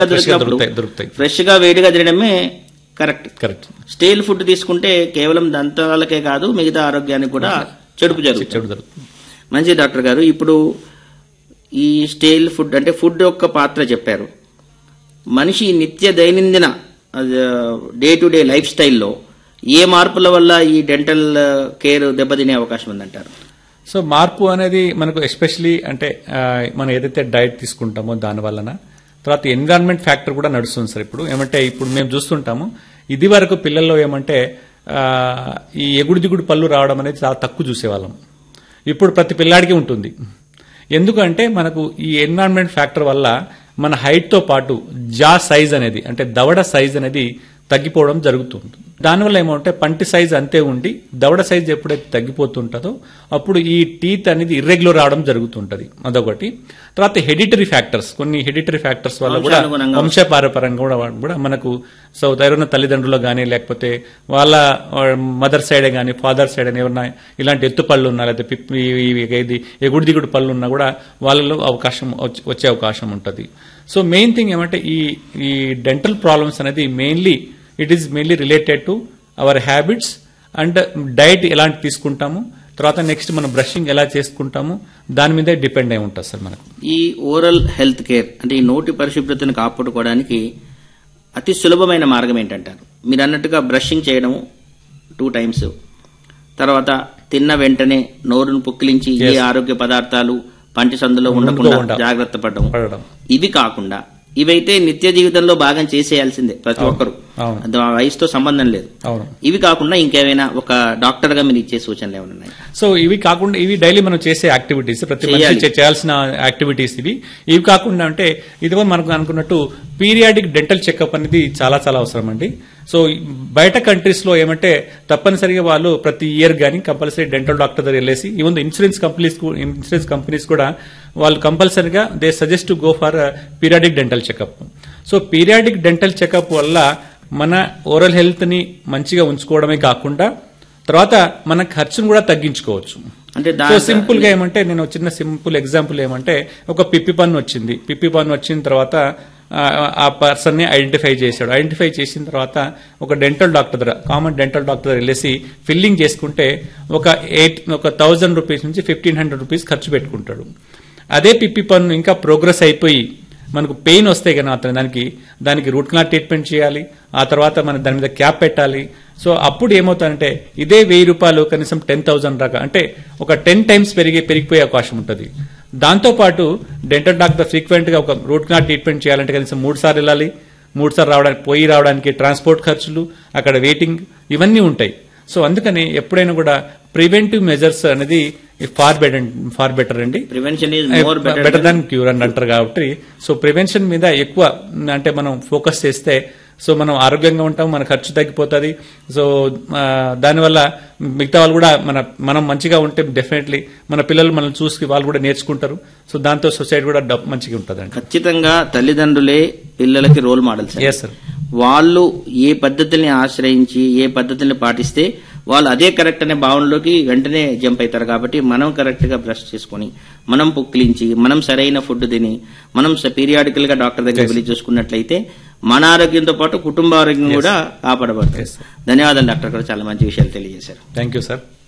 దొరికినప్పుడు దొరుకుతాయి దొరుకుతాయి ఫ్రెష్ గా వేడిగా తినడమే కరెక్ట్ కరెక్ట్ స్టేల్ ఫుడ్ తీసుకుంటే కేవలం దంతాలకే కాదు మిగతా ఆరోగ్యానికి కూడా చెడుపు జరుగుతుంది చెడు జరుగుతుంది మంచి డాక్టర్ గారు ఇప్పుడు ఈ స్టేల్ ఫుడ్ అంటే ఫుడ్ యొక్క పాత్ర చెప్పారు మనిషి నిత్య దైనందిన డే టు డే లైఫ్ స్టైల్లో ఏ మార్పుల వల్ల ఈ డెంటల్ కేర్ దెబ్బతినే అవకాశం ఉందంటారు సో మార్పు అనేది మనకు ఎస్పెషలీ అంటే ఆ, మనం ఏదైతే డైట్ తీసుకుంటామో దాని వలన తర్వాత ఎన్విరాన్మెంట్ ఫ్యాక్టర్ కూడా నడుస్తుంది సార్ ఇప్పుడు ఏమంటే ఇప్పుడు మేము చూస్తుంటాము ఇది వరకు పిల్లల్లో ఏమంటే ఆ, ఈ ఎగుడు దిగుడు పళ్ళు రావడం అనేది చాలా తక్కువ చూసేవాళ్ళం ఇప్పుడు ప్రతి పిల్లాడికి ఉంటుంది ఎందుకంటే మనకు ఈ ఎన్విరాన్మెంట్ ఫ్యాక్టర్ వల్ల మన హైట్ తో పాటు జా సైజ్ అనేది అంటే దవడ సైజ్ అనేది తగ్గిపోవడం జరుగుతుంది దానివల్ల ఏమంటే పంటి సైజ్ అంతే ఉండి దవడ సైజ్ ఎప్పుడైతే తగ్గిపోతుంటుందో అప్పుడు ఈ టీత్ అనేది ఇర్రెగ్యులర్ రావడం జరుగుతుంటది అదొకటి తర్వాత హెడిటరీ ఫ్యాక్టర్స్ కొన్ని హెడిటరీ ఫ్యాక్టర్స్ వల్ల కూడా వంశానుగుణంగా వంశపారపరంగా కూడా కూడా మనకు సో ఎవరైనా తల్లిదండ్రులు కానీ లేకపోతే వాళ్ళ మదర్ సైడ్ కానీ ఫాదర్ సైడ్ అని ఏమన్నా ఇలాంటి ఎత్తు పళ్ళు ఉన్నా లేకపోతే పిప్పి ఇవి ఇది ఎగుడు దిగుడు పళ్ళు ఉన్నా కూడా వాళ్ళలో అవకాశం వచ్చే- వచ్చే అవకాశం ఉంటుంది సో మెయిన్ థింగ్ ఏమంటే ఈ ఈ డెంటల్ ప్రాబ్లమ్స్ అనేది mainly it is mainly related to our habits and diet ఎలాంటి తీసుకుంటాము తర్వాత నెక్స్ట్ మనం బ్రషింగ్ ఎలా చేసుకుంటాము దాని మీదే డిపెండ్ అయి ఉంటుంది సార్ మనకు ఈ ఓరల్ హెల్త్ కేర్ అంటే ఈ నోటి పరిశుభ్రతను కాపాడుకోవడానికి అతి సులభమైన మార్గం ఏంటంటారు మీరు అన్నట్టుగా బ్రషింగ్ చేయడం టూ టైమ్స్ తర్వాత తిన్న వెంటనే నోరును పుక్కిలించి ఏ ఆరోగ్య పదార్థాలు పంటి సందులో ఉండకుండా ఉండకుండా. జాగ్రత్త పడడం పడడం ఇవి కాకుండా ఇవైతే నిత్య జీవితంలో భాగం చేసేయాల్సిందే ప్రతి ఒక్కరు అవును. అది ఆ వయసుతో సంబంధం లేదు అవును ఇవి కాకుండా ఇంకేమైనా ఒక డాక్టర్ గా మీరు ఇచ్చే సూచనలు ఏమైనా ఉన్నాయి సో ఇవి కాకుండా ఇవి డైలీ మనం చేసే యాక్టివిటీస్ ప్రతి చేయాలి. మనిషి చే- చేయాల్సిన యాక్టివిటీస్ ఇవి ఇవి కాకుండా అంటే ఇదిగో మనకు అనుకున్నట్టు పీరియాడిక్ డెంటల్ చెకప్ అనేది చాలా చాలా అవసరం అండి సో బయట కంట్రీస్ లో ఏమంటే తప్పనిసరిగా వాళ్ళు ప్రతి ఇయర్ గానీ కంపల్సరీ డెంటల్ డాక్టర్ దగ్గర వెళ్ళేసి even insurance companies insurance companies కూడా వాళ్ళు కంపల్సరీగా they suggest to go for periodic dental checkup so periodic dental checkup వల్ల మన ఓరల్ హెల్త్ ని మంచిగా ఉంచుకోవడమే కాకుండా తర్వాత మన ఖర్చును కూడా తగ్గించుకోవచ్చు అంటే సో దాని సింపుల్ గా ఏమంటే నేను చిన్న సింపుల్ ఎగ్జాంపుల్ ఏమంటే ఒక పిప్పి పన్ను వచ్చింది పిప్పి పన్ను వచ్చిన తర్వాత ఆ, ఆ పర్సన్ ని ఐడెంటిఫై చేశాడు ఐడెంటిఫై చేసిన తర్వాత ఒక డెంటల్ డాక్టర్ దగ్గర కామన్ డెంటల్ డాక్టర్ దగ్గర వెళ్ళేసి ఫిల్లింగ్ చేసుకుంటే ఒక ఎయిట్ ఒక థౌజండ్ రూపీస్ నుంచి ఫిఫ్టీన్ హండ్రెడ్ రూపీస్ ఖర్చు పెట్టుకుంటాడు అదే పిప్పి పన్ను ఇంకా ప్రోగ్రెస్ అయిపోయి మనకు పెయిన్ వస్తే కనుక అతను దానికి దానికి రూట్ కెనాల్ ట్రీట్మెంట్ చేయాలి ఆ తర్వాత మనం దాని మీద క్యాప్ పెట్టాలి సో అప్పుడు ఏమవుతుందంటే ఇదే వెయ్యి రూపాయలు కనీసం టెన్ థౌసండ్ దాకా అంటే ఒక టెన్ టైమ్స్ పెరిగి పెరిగిపోయే అవకాశం ఉంటుంది దాంతో పాటు డెంటల్ డాక్టర్ ఫ్రీక్వెంట్ గా ఒక రూట్ కెనాల్ ట్రీట్మెంట్ చేయాలంటే కనీసం మూడు సార్లు వెళ్ళాలి మూడు సార్లు రావడానికి పోయి రావడానికి ట్రాన్స్పోర్ట్ ఖర్చులు అక్కడ వెయిటింగ్ ఇవన్నీ ఉంటాయి సో అందుకని ఎప్పుడైనా కూడా ప్రివెంటివ్ మెజర్స్ అనేది ఫార్ బెటర్ ఫార్ బెటర్ అండి prevention is more better better than cure అని అంటారు కాబట్టి సో ప్రివెన్షన్ మీద ఎక్కువ అంటే మనం ఫోకస్ చేస్తే సో మనం ఆరోగ్యంగా ఉంటాం మన ఖర్చు తగ్గిపోతుంది సో ఆ, దానివల్ల మిగతా వాళ్ళు కూడా మన మనం మంచిగా ఉంటే డెఫినెట్లీ మన పిల్లలు మనం చూసి వాళ్ళు కూడా నేర్చుకుంటారు సో దాంతో సొసైటీ కూడా డబ్- మంచిగా ఉంటుందండి ఖచ్చితంగా తల్లిదండ్రులే పిల్లలకి రోల్ మోడల్స్ ఎస్ సార్ వాళ్ళు ఏ పద్ధతుల్ని ఆశ్రయించి ఏ పద్ధతుల్ని పాటిస్తే వాళ్ళు అదే కరెక్ట్ అనే భావనలోకి వెంటనే జంప్ అవుతారు కాబట్టి మనం కరెక్ట్ గా బ్రష్ చేసుకుని మనం పుక్కిలించి మనం సరైన ఫుడ్ తిని మనం పీరియాడికల్ గా డాక్టర్ దగ్గర వెళ్ళి చూసుకున్నట్లయితే మన ఆరోగ్యంతో పాటు కుటుంబ ఆరోగ్యం కూడా కాపాడబడుతుంది ధన్యవాదాలు డాక్టర్ గారు చాలా మంచి విషయాలు తెలియజేశారు థ్యాంక్ యూ సార్